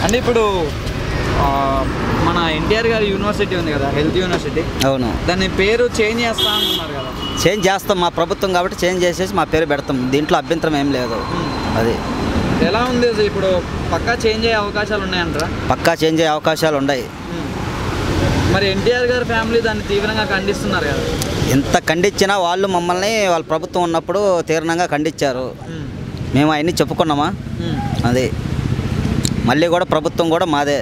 అంటే ఇప్పుడు ఆ, మన ఎన్టీఆర్ గారి యూనివర్సిటీ ఉంది కదా హెల్త్ యూనివర్సిటీ అవును దాని పేరు చేంజ్ చేస్తా అంటున్నారు కదా చేంజ్ చేస్తాం మా ప్రభుత్వం కాబట్టి చేంజ్ చేసేసి మా పేరు పెడతాం దీంట్లో అభ్యంతరం ఏం లేదు అది ఎలా ఉంది అది ఇప్పుడు పక్కా చేంజ్ అయ్యే అవకాశాలు ఉన్నాయంటారా పక్కా చేంజ్ అయ్యే అవకాశాలు ఉన్నాయి మరి ఎన్టీఆర్ గారి ఫ్యామిలీ దాన్ని తీవ్రంగా ఖండిస్తున్నారు కదా ఎంత ఖండించినా వాళ్ళు మమ్మల్ని వాళ్ళ ప్రభుత్వం ఉన్నప్పుడు తీవ్రంగా ఖండించారు మేము అవన్నీ చెప్పుకున్నామా అది మళ్ళీ కూడా ప్రభుత్వం కూడా మాదే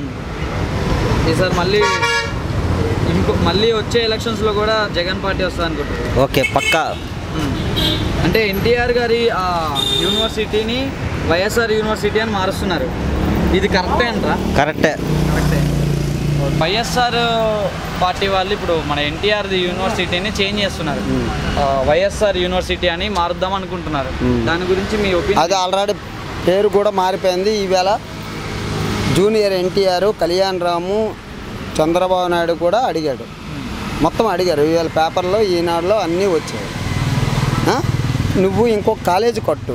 ఈసారి మళ్ళీ ఇంకో మళ్ళీ వచ్చే ఎలక్షన్స్లో కూడా జగన్ పార్టీ వస్తుంది అనుకుంటున్నారు ఓకే పక్కా అంటే ఎన్టీఆర్ గారి ఆ యూనివర్సిటీని వైఎస్ఆర్ యూనివర్సిటీ అని మారుస్తున్నారు ఇది కరెక్టే అంటారా కరెక్టే కరెక్టే వైఎస్ఆర్ పార్టీ వాళ్ళు ఇప్పుడు మన ఎన్టీఆర్ యూనివర్సిటీని చేంజ్ చేస్తున్నారు ఆ, వైఎస్ఆర్ యూనివర్సిటీ అని మారుద్దాం అనుకుంటున్నారు దాని గురించి మీ అది ఒపీనియన్ ఆల్రెడీ పేరు కూడా మారిపోయింది ఈవేళ జూనియర్ ఎన్టీఆర్ కళ్యాణ్ రాము చంద్రబాబు నాయుడు కూడా అడిగాడు మొత్తం అడిగారు ఈవేళ పేపర్లో ఈనాడులో అన్నీ వచ్చాయి ఆ? నువ్వు ఇంకొక కాలేజీ కట్టు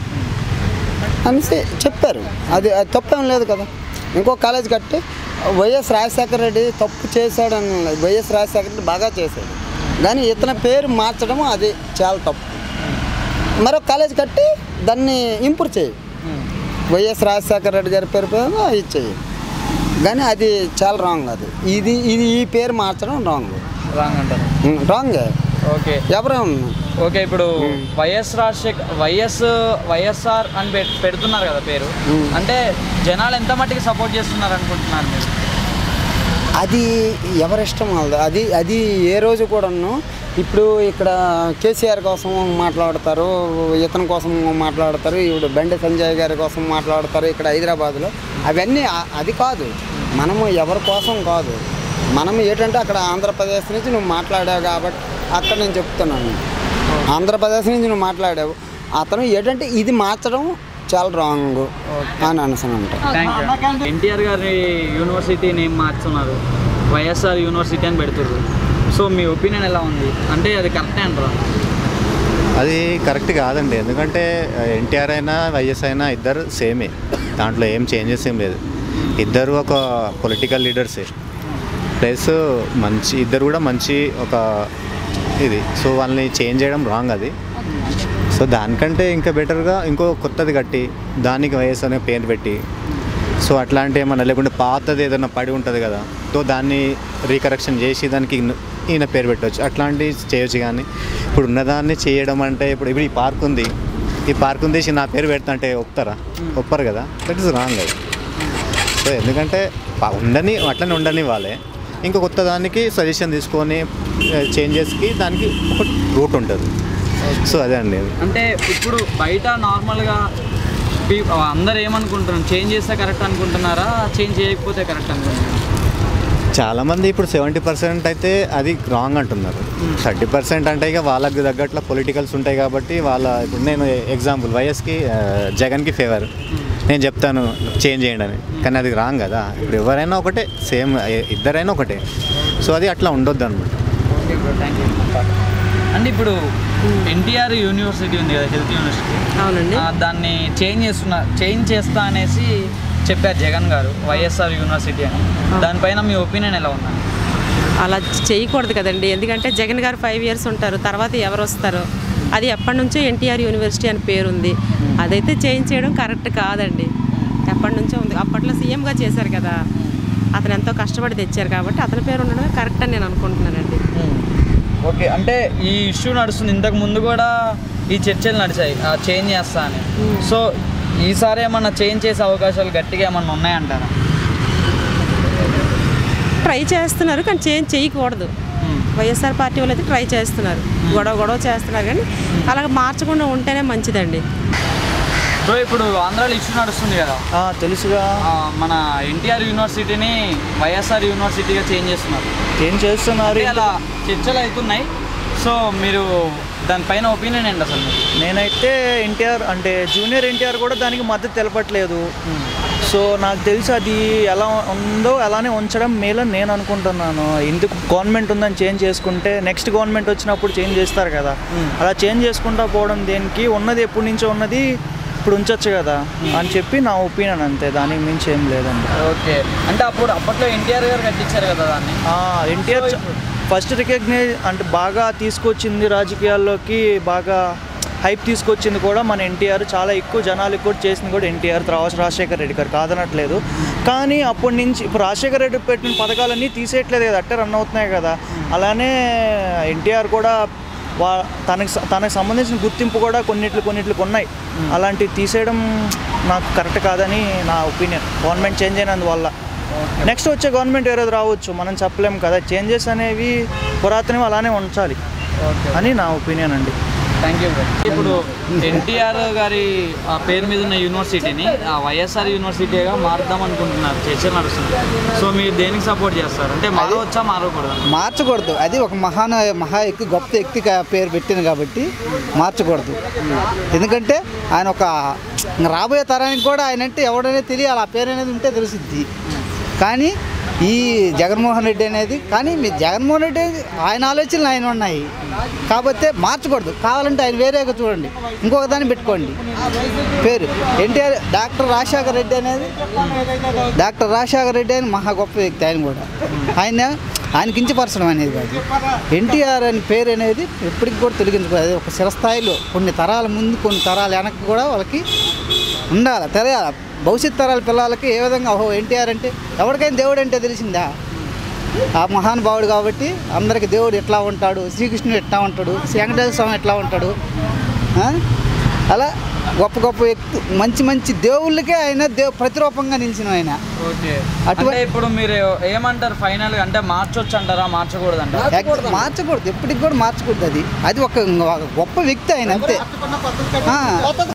అనేసి చెప్పారు అది అది తప్పేం లేదు కదా ఇంకో కాలేజ్ కట్టి వైఎస్ రాజశేఖర రెడ్డి తప్పు చేశాడని వైఎస్ రాజశేఖర రెడ్డి బాగా చేశాడు కానీ ఇతని పేరు మార్చడం అది చాలా తప్పు మరో కాలేజ్ కట్టి దాన్ని ఇంప్రూవ్ చేయి వైఎస్ రాజశేఖర రెడ్డి గారి పేరు పేరు ఇచ్చేయి కానీ అది చాలా రాంగ్ అది ఇది ఇది ఈ పేరు మార్చడం రాంగ్ రాంగ్ అంటారు రాంగ్ ఓకే ఎవరే ఓకే ఇప్పుడు వైఎస్ రాజశేఖర్ వైఎస్ వైఎస్ఆర్ అని పెట్- పెడుతున్నారు కదా పేరు అంటే జనాలు ఎంత మట్టికి సపోర్ట్ చేస్తున్నారు అనుకుంటున్నారు మీరు అది ఎవరిష్టం వాళ్ళది అది అది ఏ రోజు కూడాను ఇప్పుడు ఇక్కడ కేసీఆర్ కోసం మాట్లాడతారు ఇతని కోసం మాట్లాడతారు ఇప్పుడు బండి సంజయ్ గారి కోసం మాట్లాడతారు ఇక్కడ హైదరాబాద్లో అవన్నీ ఆ- అది కాదు మనము ఎవరి కోసం కాదు మనం ఏంటంటే అక్కడ ఆంధ్రప్రదేశ్ నుంచి నువ్వు మాట్లాడావు కాబట్టి అక్కడ నేను చెప్తున్నాను ఆంధ్రప్రదేశ్ నుంచి నువ్వు మాట్లాడావు అతను ఏంటంటే ఇది మార్చడం చాలా రాంగ్ అని అనుకున్నాను థ్యాంక్ యూ ఎన్టీఆర్ గారి యూనివర్సిటీ నేమ్ మార్చున్నారు వైఎస్ఆర్ యూనివర్సిటీ అని పెడుతున్నారు సో మీ ఒపీనియన్ ఎలా ఉంది అంటే అది కరెక్టే అంటారా అది కరెక్ట్ కాదండి ఎందుకంటే ఎన్టీఆర్ అయినా వైఎస్ అయినా ఇద్దరు సేమే దాంట్లో ఏం చేంజెస్ ఏం లేదు ఇద్దరు ఒక పొలిటికల్ లీడర్సే ప్లస్ మంచి ఇద్దరు కూడా మంచి ఒక ఇది సో వాళ్ళని చేంజ్ చేయడం రాంగ్ అది సో దానికంటే ఇంకా బెటర్గా ఇంకో కొత్తది కట్టి దానికి వైఎస్ అనే పేరు పెట్టి సో అట్లాంటి ఏమన్నా లేకుంటే పాతది ఏదైనా పడి ఉంటుంది కదా సో దాన్ని రీకరెక్షన్ చేసి దానికి ఇన్న- ఈయన పేరు పెట్టవచ్చు అట్లాంటివి చేయొచ్చు కానీ ఇప్పుడు ఉన్నదాన్ని చేయడం అంటే ఇప్పుడు ఇప్పుడు ఈ పార్క్ ఉంది ఈ పార్క్ తీసి నా పేరు పెడతా అంటే ఒప్పుతారా ఒప్పరు కదా దట్ ఇస్ రాంగ్ అది సో ఎందుకంటే పా- ఉండని అట్లనే ఉండని వాళ్ళే ఇంకో కొత్త దానికి సజెషన్ తీసుకొని చేంజెస్కి దానికి ఒక రూట్ ఉంటుంది సో అదే అండి అది. అంటే ఇప్పుడు బయట నార్మల్గా పీ- అందరు ఏమనుకుంటున్నారు చేంజ్ చేస్తే కరెక్ట్ అనుకుంటున్నారా చేంజ్ చేయకపోతే కరెక్ట్ అనుకుంటున్నారా చాలామంది ఇప్పుడు సెవెంటీ పర్సెంట్ అయితే అది రాంగ్ అంటున్నారు థర్టీ పర్సెంట్ అంటే ఇక వాళ్ళకి తగ్గట్ల పొలిటికల్స్ ఉంటాయి కాబట్టి వాళ్ళ ఇప్పుడు నేను ఎగ్జాంపుల్ వైఎస్కి ఆ, జగన్కి ఫేవర్ నేను చెప్తాను చేంజ్ చేయండి అని కానీ అది రాంగ్ కదా ఇప్పుడు ఎవరైనా ఒకటే సేమ్ ఇద్దరైనా ఒకటే సో అది అట్లా ఉండొద్దు అనమాట ఓకే బ్రో థ్యాంక్ యూ అంటే ఇప్పుడు ఎన్టీఆర్ యూనివర్సిటీ ఉంది కదా హెల్త్ యూనివర్సిటీ అవునండి ఆ, దాన్ని చేంజ్ చేస్తున్నా చేంజ్ చేస్తా అనేసి చెప్పారు జగన్ గారు వైఎస్ఆర్ యూనివర్సిటీ అని దానిపైన మీ ఒపీనియన్ ఎలా ఉందండి అలా చేయకూడదు కదండి ఎందుకంటే జగన్ గారు ఫైవ్ ఇయర్స్ ఉంటారు తర్వాత ఎవరు వస్తారు అది ఎప్పటి నుంచో ఎన్టీఆర్ యూనివర్సిటీ అని పేరుంది అదైతే చేంజ్ చేయడం కరెక్ట్ కాదండి ఎప్పటి నుంచో ఉంది అప్పట్లో సీఎంగా చేశారు కదా అతను ఎంతో కష్టపడి తెచ్చారు కాబట్టి అతని పేరు ఉండడమే కరెక్ట్ అని నేను అనుకుంటున్నానండి ఓకే అంటే ఈ ఇష్యూ నడుస్తుంది ఇంతకు ముందు కూడా ఈ చర్చలు నడిచాయి ఆ చేంజ్ చేస్తా అని సో ఈసారి ఏమన్నా చేంజ్ చేసే అవకాశాలు గట్టిగా ఏమన్నా ఉన్నాయంటారా ట్రై చేస్తున్నారు కానీ చేంజ్ చేయకూడదు వైఎస్ఆర్ పార్టీ వాళ్ళు అయితే ట్రై చేస్తున్నారు గొడవ గొడవ చేస్తున్నారు కానీ అలాగ మార్చకుండా ఉంటేనే మంచిదండి సో ఇప్పుడు ఆంధ్రాలో ఇష్యూ నడుస్తుంది కదా తెలుసుగా ఆ, మన ఎన్టీఆర్ యూనివర్సిటీని వైఎస్ఆర్ యూనివర్సిటీగా చేంజ్ చేస్తున్నారు ఏం చేస్తున్నారు అంటే అలా చర్చలు అవుతున్నాయి సో మీరు దానిపైన ఒపీనియన్ ఏంటి అసలు మీకు? నేనైతే ఎన్టీఆర్ అంటే జూనియర్ ఎన్టీఆర్ కూడా దానికి మద్దతు తెలపట్లేదు సో నాకు తెలిసి అది ఎలా ఉందో అలానే ఉంచడం మేలని నేను అనుకుంటున్నాను ఎందుకు గవర్నమెంట్ ఉందని చేంజ్ చేసుకుంటే నెక్స్ట్ గవర్నమెంట్ వచ్చినప్పుడు చేంజ్ చేస్తారు కదా అలా చేంజ్ చేసుకుంటా పోవడం దేనికి ఉన్నది ఎప్పటి నుంచో ఉన్నది ఇప్పుడు ఉంచొచ్చు కదా అని చెప్పి నా ఒపీనియన్ అంతే దానికి మించి ఏం లేదండి ఓకే అంటే అప్పుడు అప్పట్లో ఎన్టీఆర్ గారు కట్టించారు కదా దాన్ని ఎన్టీఆర్ ఫస్ట్ రికగ్నైజ్ అంటే బాగా తీసుకొచ్చింది రాజకీయాల్లోకి బాగా హైప్ తీసుకొచ్చింది కూడా మన ఎన్టీఆర్ చాలా ఎక్కువ జనాలకు కూడా చేసింది కూడా ఎన్టీఆర్ తర్వాత రాజశేఖర రెడ్డి గారు కాదనట్లేదు కానీ అప్పటి నుంచి ఇప్పుడు రాజశేఖర రెడ్డి పెట్టిన పథకాలన్నీ తీసేయట్లేదు కదా అట్టే రన్ అవుతున్నాయి కదా అలానే ఎన్టీఆర్ కూడా వా తనకి స- తనకు సంబంధించిన గుర్తింపు కూడా కొన్నిట్లు కొన్నిట్లకు ఉన్నాయి అలాంటివి తీసేయడం నాకు కరెక్ట్ కాదని నా ఒపీనియన్ గవర్నమెంట్ చేంజ్ అయినందువల్ల నెక్స్ట్ వచ్చే గవర్నమెంట్ ఏరోది రావచ్చు మనం చెప్పలేం కదా చేంజెస్ అనేవి పురాతనవి అలానే ఉంచాలి అని నా ఒపీనియన్ అండి థ్యాంక్ యూ ఇప్పుడు ఎన్టీఆర్ గారి ఆ పేరు మీద ఉన్న యూనివర్సిటీని ఆ వైఎస్ఆర్ యూనివర్సిటీగా మారుద్దాం అనుకుంటున్నారు చర్చ నడుస్తుంది సో మీరు దేనికి సపోర్ట్ చేస్తారు అంటే మారవచ్చా మారకూడదు మార్చకూడదు అది ఒక మహాన మహా వ్యక్తి గొప్ప వ్యక్తి కా- పేరు పెట్టింది కాబట్టి మార్చకూడదు ఎందుకంటే ఆయన ఒక రాబోయే తరానికి కూడా ఆయన అంటే ఎవడనేది తెలియాలి ఆ పేరు అనేది ఉంటే తెలిసిద్ది కానీ ఈ జగన్మోహన్ రెడ్డి అనేది కానీ మీ జగన్మోహన్ రెడ్డి ఆయన ఆలోచనలు ఆయన ఉన్నాయి కాకపోతే మార్చకూడదు కావాలంటే ఆయన వేరేగా చూడండి ఇంకొక దాన్ని పెట్టుకోండి పేరు ఎన్టీఆర్ డాక్టర్ రాజశేఖర రెడ్డి అనేది డాక్టర్ రాజశేఖర రెడ్డి అని మహా గొప్ప వ్యక్తి ఆయన కూడా ఆయన ఆయన కించపరచడం అనేది కాదు ఎన్టీఆర్ అనే పేరు అనేది ఎప్పటికి కూడా తొలగించకూడదు అది ఒక చిరస్థాయిలో కొన్ని తరాల ముందు కొన్ని తరాల వెనక్కి కూడా వాళ్ళకి ఉండాలి తెలియాలి భవిష్యత్ తరాల పిల్లలకి ఏ విధంగా ఓహో ఎన్టీఆర్ అంటే ఎవరికైనా దేవుడు అంటే తెలిసిందా ఆ మహానుభావుడు కాబట్టి అందరికి దేవుడు ఎట్లా ఉంటాడు శ్రీకృష్ణుడు ఎట్లా ఉంటాడు శ్రీ వెంకటేశ్వర స్వామి ఎట్లా ఉంటాడు ఆ? అలా గొప్ప గొప్ప వ్యక్తి మంచి మంచి దేవుళ్ళకే ఆయన దేవు ప్రతిరూపంగా నిలిచిన ఆయన ఓకే అటువంటి- అంటే ఇప్పుడు మీరు ఏమంటారు ఫైనల్ అంటే మార్చొచ్చు అంటారా మార్చకూడదు అంటారా యాక్ట్ మార్చకూడదు ఎప్పటికి కూడా మార్చకూడదు అది అది ఒక ఒక గొప్ప వ్యక్తి ఆయన అంతే ఆ.